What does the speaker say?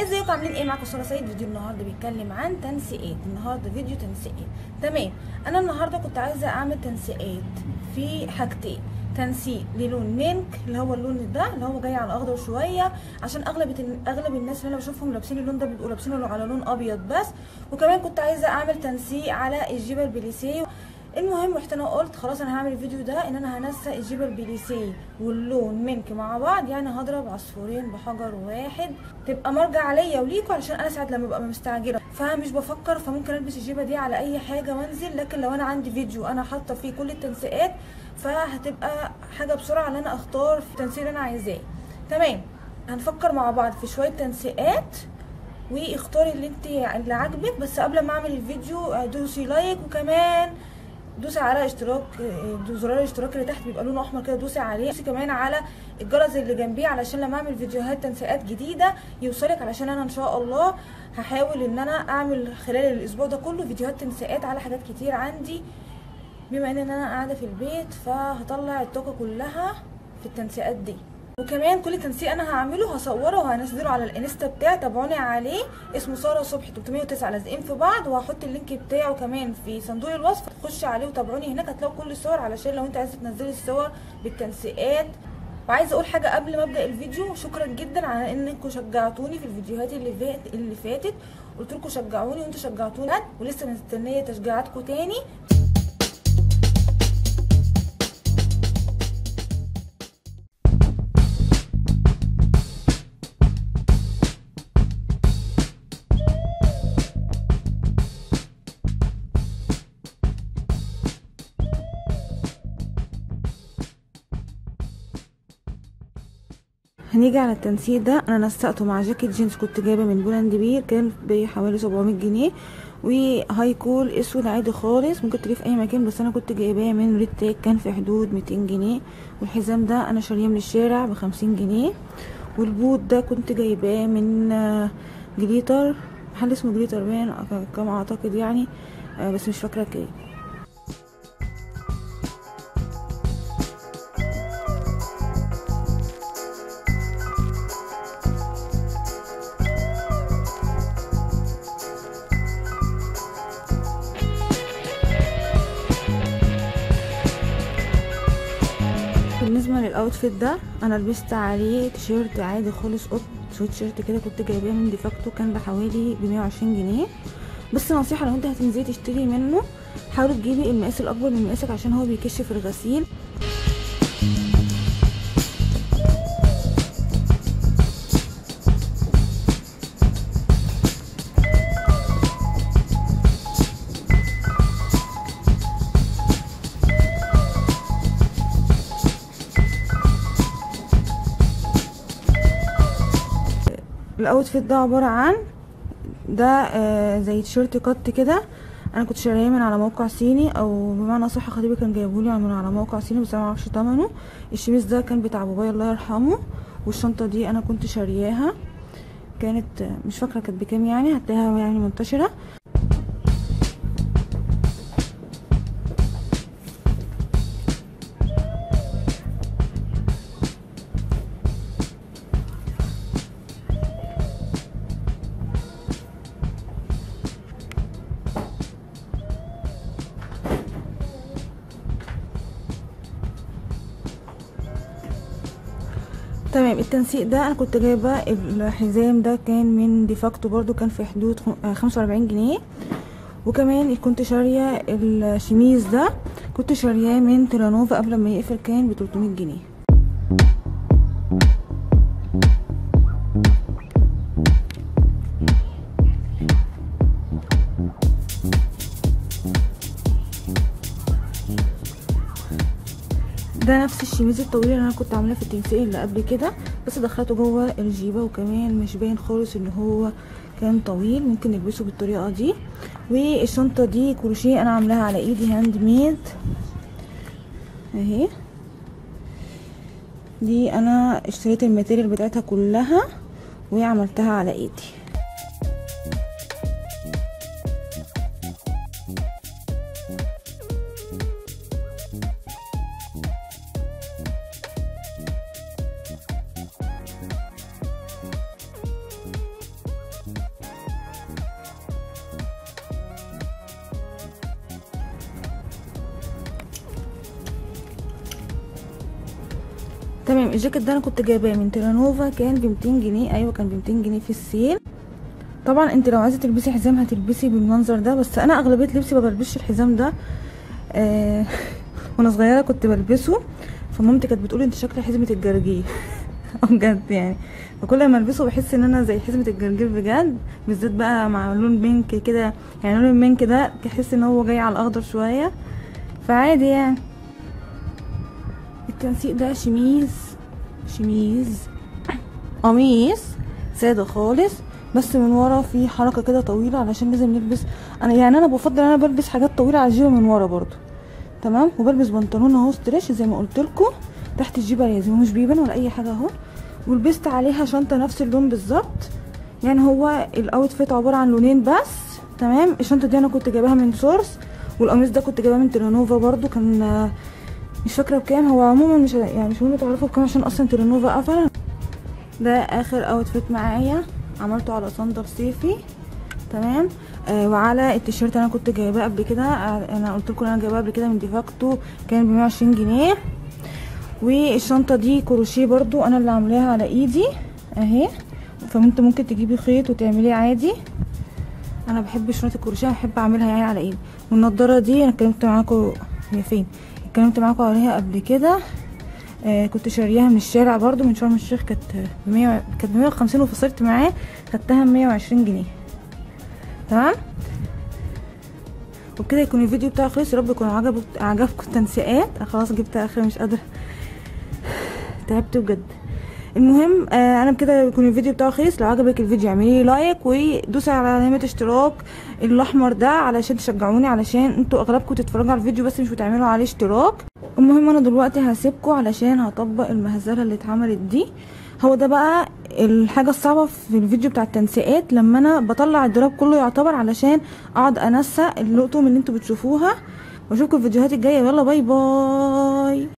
ازيكم عاملين ايه معاكم ساره سيد فيديو النهارده بيتكلم عن تنسيقات النهارده فيديو تنسيقات تمام انا النهارده كنت عايزه اعمل تنسيقات في حاجتين تنسيق للون مينك اللي هو اللون ده اللي هو جاي على اخضر شويه عشان اغلب اغلب الناس اللي انا بشوفهم لابسين اللون ده بيبقوا لابسينه على لون ابيض بس وكمان كنت عايزه اعمل تنسيق على الجيبه البليسيه المهم رحت انا قلت خلاص انا هعمل الفيديو ده ان انا هنسق الجيبه البليسيه واللون مينك مع بعض يعني هضرب عصفورين بحجر واحد تبقى مرجع عليا وليكوا علشان انا ساعات لما ببقى مستعجله فمش بفكر فممكن البس الجيبه دي على اي حاجه وانزل لكن لو انا عندي فيديو انا حاطه فيه كل التنسيقات فهتبقى حاجه بسرعه ان انا اختار في التنسيق اللي انا عايزاه تمام هنفكر مع بعض في شويه تنسيقات واختاري اللي انت اللي عاجبك بس قبل ما اعمل الفيديو دوسي لايك وكمان دوسي على اشتراك زرار الاشتراك اللي تحت بيبقى لونه احمر كده دوسي عليه دوسي كمان على الجرس اللي جنبيه علشان لما اعمل فيديوهات تنسيقات جديده يوصلك علشان انا ان شاء الله هحاول ان انا اعمل خلال الاسبوع ده كله فيديوهات تنسيقات على حاجات كتير عندي بما ان انا قاعده في البيت فهطلع الطاقه كلها في التنسيقات دي وكمان كل تنسيق انا هعمله هصوره وهنزله على الانستا بتاعي تابعوني عليه اسمه ساره صبحي 309 لازقين في بعض وهحط اللينك بتاعه كمان في صندوق الوصف تخش عليه وتابعوني هناك هتلاقوا كل الصور علشان لو انت عايزه تنزلي الصور بالتنسيقات وعايزه اقول حاجه قبل ما ابدا الفيديو شكرا جدا على انكم شجعتوني في الفيديوهات اللي فات اللي فاتت قلت لكم شجعوني وانتوا شجعتوني ولسه مستنيه تشجيعاتكم تاني هنيجي على التنسيق ده انا نسقته مع جاكيت جينز كنت جايبه من بولاند بير كان بحوالي 700 جنيه وهاي كول اسود عادي خالص ممكن تلاقيه في اي مكان بس انا كنت جايباه من ريد تاج كان في حدود 200 جنيه والحزام ده انا شاريه من الشارع ب 50 جنيه والبوت ده كنت جايباه من جليتر محل اسمه جليتر باين كما اعتقد يعني بس مش فاكره كام بالنسبه للاوتفيت ده انا لبست عليه تيشيرت عادي خالص قط سويت شيرت كده كنت جايباه من ديفاكتو كان بحوالي ب 120 جنيه بس نصيحه لو انت هتنزلي تشتري منه حاولي تجيبي المقاس الاكبر من مقاسك عشان هو بيكش في الغسيل الاوتفيت ده عباره عن ده آه زي تيشيرت كات كده انا كنت شاريه من على موقع صيني او بمعنى صح خطيبي كان جايبهولي من على موقع صيني بس انا معرفش ثمنه الشميز ده كان بتاع بابايا الله يرحمه والشنطه دي انا كنت شارياها كانت مش فاكره كانت بكام يعني هتلاقيها يعني منتشره تمام التنسيق ده انا كنت جايبه الحزام ده كان من ديفاكتو برضو كان في حدود خمسة واربعين جنيه وكمان كنت شاريه الشميز ده كنت شارياه من تيرانوفا قبل ما يقفل كان ب 300 جنيه ده نفس الشميز الطويل اللي انا كنت عاملاه في التنسيق اللي قبل كده بس دخلته جوه الجيبه وكمان مش باين خالص ان هو كان طويل ممكن نلبسه بالطريقه دي والشنطه دي كروشيه انا عاملاها على ايدي هاند ميد اهي دي انا اشتريت الماتيريال بتاعتها كلها وعملتها على ايدي تمام الجاكيت ده انا كنت جايباه من تيرانوفا كان ب 200 جنيه ايوه كان ب 200 جنيه في السيل طبعا انت لو عايزه تلبسي حزام هتلبسي بالمنظر ده بس انا اغلبيه لبسي ما بلبسش الحزام ده آه وانا صغيره كنت بلبسه فمامتي كانت بتقول انت شكل حزمه الجرجير بجد يعني فكل ما البسه بحس ان انا زي حزمه الجرجير بجد بالذات بقى مع لون بينك كده يعني لون البينك ده تحس ان هو جاي على الاخضر شويه فعادي يعني التنسيق ده شميز شميز قميص ساده خالص بس من ورا في حركه كده طويله علشان لازم نلبس انا يعني انا بفضل انا بلبس حاجات طويله على الجيبه من ورا برضو تمام وبلبس بنطلون اهو ستريش زي ما قلت لكم تحت الجيبه لازم مش بيبان ولا اي حاجه اهو ولبست عليها شنطه نفس اللون بالظبط يعني هو الاوتفيت عباره عن لونين بس تمام الشنطه دي انا كنت جايباها من سورس والقميص ده كنت جايباه من تيرانوفا برضو كان مش فاكره بكام هو عموما مش يعني مش مهم تعرفوا بكام عشان اصلا تيرانوفا قفل ده اخر اوتفيت معايا عملته على صندل صيفي تمام آه وعلى التيشيرت انا كنت جايباه قبل كده آه انا قلت لكم انا جايباه قبل كده من ديفاكتو كان ب 120 جنيه والشنطه دي كروشيه برضو انا اللي عاملاها على ايدي اهي فانت ممكن تجيبي خيط وتعمليه عادي انا بحب شنطه الكروشيه بحب اعملها يعني على ايدي والنضاره دي انا اتكلمت معاكم هي فين اتكلمت معاكم عليها قبل كده آه كنت شارياها من الشارع برضو من شرم الشيخ كانت ب 100 كانت ب 150 وفصلت معاه خدتها ب 120 جنيه تمام وبكده يكون الفيديو بتاعي خلص يا رب يكون عجبك عجبكم التنسيقات أنا خلاص جبت اخر مش قادره تعبت بجد المهم آه انا بكده يكون الفيديو بتاعي خلص لو عجبك الفيديو اعملي لايك ودوسي على علامه اشتراك الاحمر ده علشان تشجعوني علشان انتوا اغلبكم تتفرجوا على الفيديو بس مش بتعملوا عليه اشتراك المهم انا دلوقتي هسيبكم علشان هطبق المهزله اللي اتعملت دي هو ده بقى الحاجه الصعبه في الفيديو بتاع التنسيقات لما انا بطلع الدراب كله يعتبر علشان اقعد انسق اللقطه اللي انتوا بتشوفوها واشوفكم الفيديوهات الجايه يلا باي باي